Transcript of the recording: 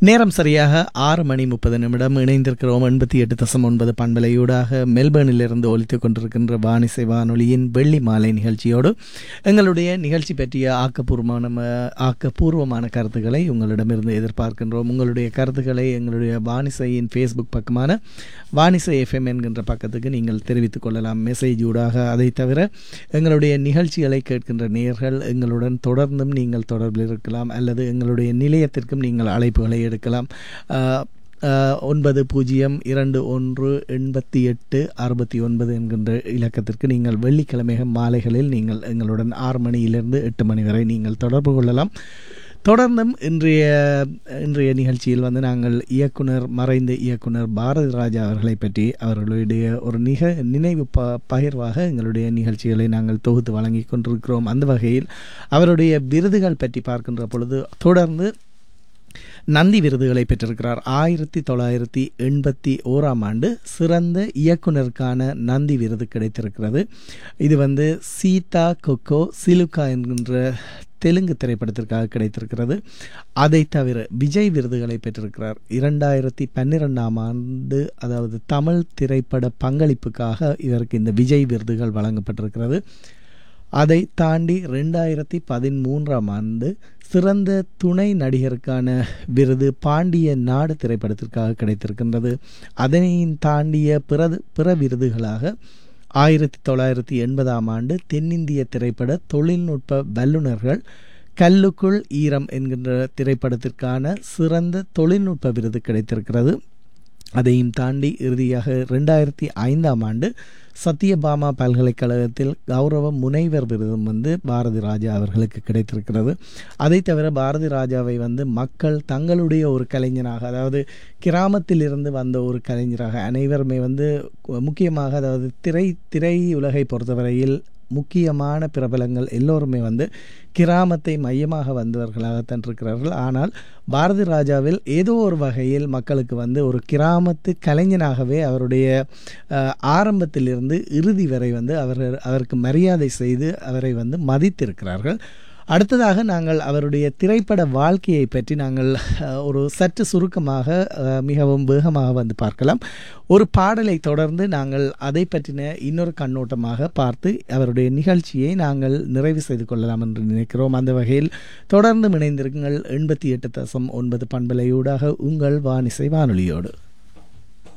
நேரம் சரியாக ஆறு மணி முப்பது நிமிடம் இணைந்திருக்கிறோம் எண்பத்தி எட்டு தசம் ஒன்பது பண்பலையூடாக மெல்பர்னிலிருந்து ஒலித்துக் கொண்டிருக்கின்ற வானிசை வானொலியின் வெள்ளி மாலை நிகழ்ச்சியோடு எங்களுடைய நிகழ்ச்சி பற்றிய ஆக்கப்பூர்வமான ம- ஆக்கப்பூர்வமான கருத்துக்களை உங்களிடமிருந்து எதிர்பார்க்கின்றோம் உங்களுடைய கருத்துக்களை எங்களுடைய வானிசையின் ஃபேஸ்புக் பக்கமான வானிசை எஃப்எம் என்கின்ற பக்கத்துக்கு நீங்கள் தெரிவித்துக் கொள்ளலாம் மெசேஜ் ஊடாக அதை தவிர எங்களுடைய நிகழ்ச்சிகளை கேட்கின்ற நேயர்கள் எங்களுடன் தொடர்ந்தும் நீங்கள் தொடர்பில் இருக்கலாம் அல்லது எங்களுடைய நிலையத்திற்கும் நீங்கள் அழைப்புகளை எடுக்கலாம் ஆஹ், ஆஹ், ஒன்பது பூஜ்ஜியம் இரண்டு ஒன்று எண்பத்தி எட்டு அறுபத்தி ஒன்பது என்கின்ற இலக்கத்திற்கு நீங்கள் வெள்ளிக்கிழமை மாலைகளில் நீங்கள் எங்களுடன் ஆறு மணியிலிருந்து எட்டு மணி வரை நீங்கள் தொடர்பு கொள்ளலாம் தொடர்ந்தும் இன்றைய இன்றைய நிகழ்ச்சியில் வந்து நாங்கள் இயக்குனர் மறைந்த இயக்குனர் பாரதி ராஜா அவர்களை பற்றி அவர்களுடைய ஒரு நிக நினைவு ப பகிர்வாக எங்களுடைய நிகழ்ச்சிகளை நாங்கள் தொகுத்து வழங்கி கொண்டிருக்கிறோம் அந்த வகையில் அவருடைய விருதுகள் பற்றி பார்க்கின்ற பொழுது தொடர்ந்து நந்தி விருதுகளை பெற்றிருக்கிறார் ஆயிரத்தி தொள்ளாயிரத்தி எண்பத்தி ஓராம் ஆண்டு சிறந்த இயக்குனருக்கான நந்தி விருது கிடைத்திருக்கிறது இது வந்து சீதா கொக்கோ சிலுக்கா என்கின்ற தெலுங்கு திரைப்படத்திற்காக கிடைத்திருக்கிறது அதை தவிர விஜய் விருதுகளை பெற்றிருக்கிறார் இரண்டாயிரத்தி பன்னிரெண்டாம் ஆண்டு அதாவது தமிழ் திரைப்பட பங்களிப்புக்காக இவருக்கு இந்த விஜய் விருதுகள் வழங்கப்பட்டிருக்கிறது அதை தாண்டி ரெண்டாயிரத்தி பதிமூன்றாம் ஆண்டு சிறந்த துணை நடிகருக்கான விருது பாண்டிய நாடு திரைப்படத்திற்காக கிடைத்திருக்கின்றது அதனையும் தாண்டிய பிறது பிற விருதுகளாக ஆயிரத்தி தொள்ளாயிரத்தி எண்பதாம் ஆண்டு தென்னிந்திய திரைப்பட தொழில்நுட்ப வல்லுநர்கள் கல்லுக்குள் ஈரம் என்கின்ற திரைப்படத்திற்கான சிறந்த தொழில்நுட்ப விருது கிடைத்திருக்கிறது அதையும் தாண்டி இறுதியாக ரெண்டாயிரத்தி ஐந்தாம் ஆண்டு சத்யபாமா பல்கலைக்கழகத்தில் கௌரவ முனைவர் விருதும் வந்து பாரதி ராஜா அவர்களுக்கு கிடைத்திருக்கிறது அதை தவிர பாரதி ராஜாவை வந்து மக்கள் தங்களுடைய ஒரு கலைஞனாக அதாவது கிராமத்தில் இருந்து வந்த ஒரு கலைஞராக அனைவருமே வந்து முக்கியமாக அதாவது திரை திரை உலகை பொறுத்தவரையில் முக்கியமான பிரபலங்கள் எல்லோருமே வந்து கிராமத்தை மையமாக வந்தவர்களாகத்தான் இருக்கிறார்கள் ஆனால் பாரதி ராஜாவில் ஏதோ ஒரு வகையில் மக்களுக்கு வந்து ஒரு கிராமத்து கலைஞனாகவே அவருடைய அஹ், ஆரம்பத்திலிருந்து இறுதி வரை வந்து அவர் அவருக்கு மரியாதை செய்து அவரை வந்து மதித்திருக்கிறார்கள் அடுத்ததாக நாங்கள் அவருடைய திரைப்பட வாழ்க்கையை பற்றி நாங்கள் அஹ், ஒரு சற்று சுருக்கமாக அஹ், மிகவும் வேகமாக வந்து பார்க்கலாம் ஒரு பாடலை தொடர்ந்து நாங்கள் அதை பற்றின இன்னொரு கண்ணோட்டமாக பார்த்து அவருடைய நிகழ்ச்சியை நாங்கள் நிறைவு செய்து கொள்ளலாம் என்று நினைக்கிறோம் அந்த வகையில் தொடர்ந்து இணைந்திருங்கள் எண்பத்தி எட்டு தசம் ஒன்பது பண்பலையூடாக உங்கள் வானிசை வானொலியோடு